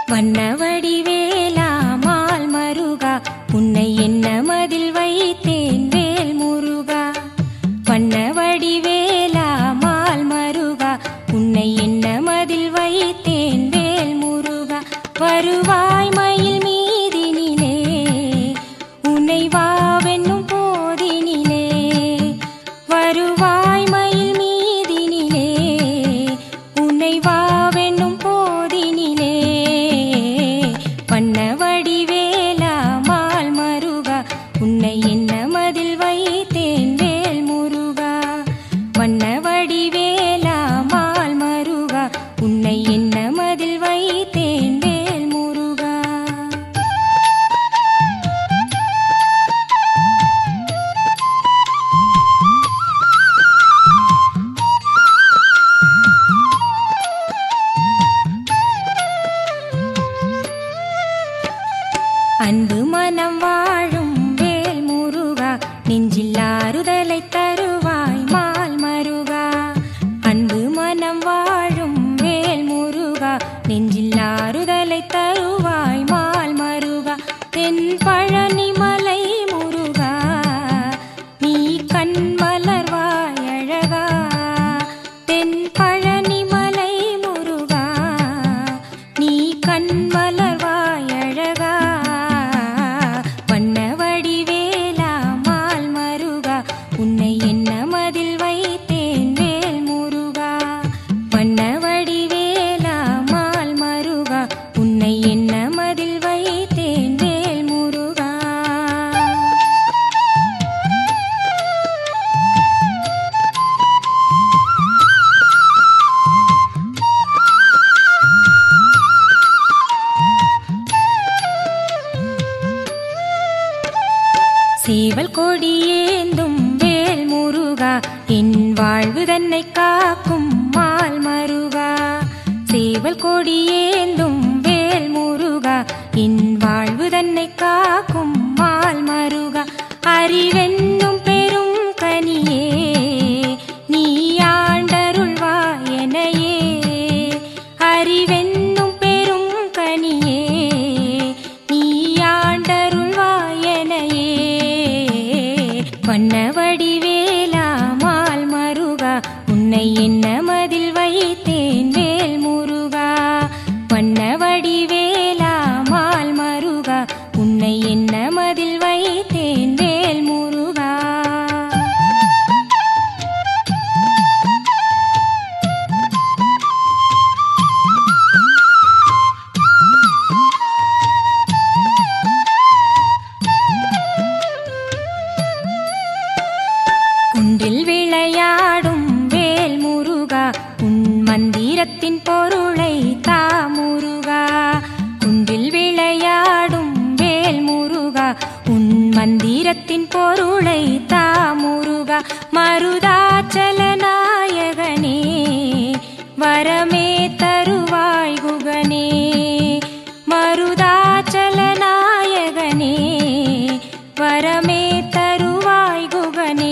வண்ண வடிவேலா மால் மருகா உன்னை என்ன மதில் வைத்தேன் வேல் முருகா வண்ண வடிவேலா மால் மருகா உன்னை என்ன மதில் வைத்தேன் வேல் முருகா வருவாய் மயில் மீதினிலே உன்னை வாவென்னும் போதினிலே வருவாய் மயில் மீதினிலே உன்னை வாவென்னும் போதினிலே வண்ண வடிவேலா மால் மருகா உன்னை என்ன மதில் வைத்தேன் வேல் முருகா வண்ண வடிவேலா மால் மருகா உன்னை என்ன மதில் வைத்தேன் வேல் முருகா அன்பு மனம் வாழும் வேல் முருகா நெஞ்சில் ஆறுதலை தருவாய் மால் மருகா அன்பு மனம் வாழும் வேல் முருகா நெஞ்சில் ஆறுதலை தருவாய் மால் மருகா தென் பழனி மலை முருகா நீ கண் மலர்வாய் அழகா தென் பழனி மலை முருகா நீ கண் மலர்வாய் அழகா வண்ண வடிவேலா மால் மருகா உன்னை என்ன மதில் வைத்தேன் வேல் முருகா வண்ண வடிவேலா மால் மருகா உன்னை என்ன மதில் வைத்தேன் வேல் முருகா சேவல் கொடியேந்தும் வேல் முருகா என் வாழ்வு தன்னை காக்கும் மால் மருகா சேவல் கொடியேந்தும் வேல் முருகா என் வாழ்வு தன்னை காக்கும் மால் மருகா அறிவென்னும் பெரும் கனியே நீ ஆண்டருள்வாயனையே அறிவென்னும் பெரும் கனியே நீ ஆண்டருள்வாயனையே வண்ண வடிவேலா மால் மருகா உன்னை என்ன மதில் வைத்தேன் வேல் முருகா வண்ண வடிவேலா மால் மருகா உன்னை என்ன மதில் வைத்தேன் வேல் முருகா குன்றில் விளையாடும் வேல் முருகா உன் மந்திரத்தின் பொருளை தா முருகா குன்றில் விளையாடும் வேல் முருகா உன் மந்திரத்தின் பொருளை தா முருகா மருதாச்சல நாயகனே வரமே தருவாய் குகனே மருதாச்சல நாயகனே வரமே தருவாய் குகனே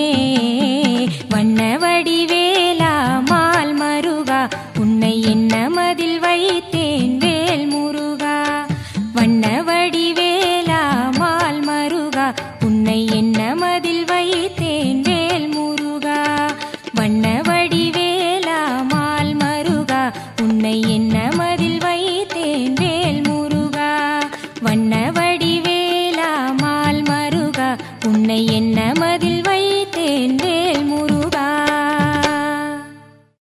வண்ண வடிவேலா மால் மருகா உன்னை என்ன மதில் வைத்தேன் வேல் முருகா வண்ண வடிவேலா மால் மருகா உன்னை என்ன மதில் வைத்தேன் வேல் முருகா வண்ண வடிவேலா மால் மருகா உன்னை என்ன மதில் வைத்தேன் வேல் முருகா வண்ண வடிவேலா மால் மருகா உன்னை என்ன மதில்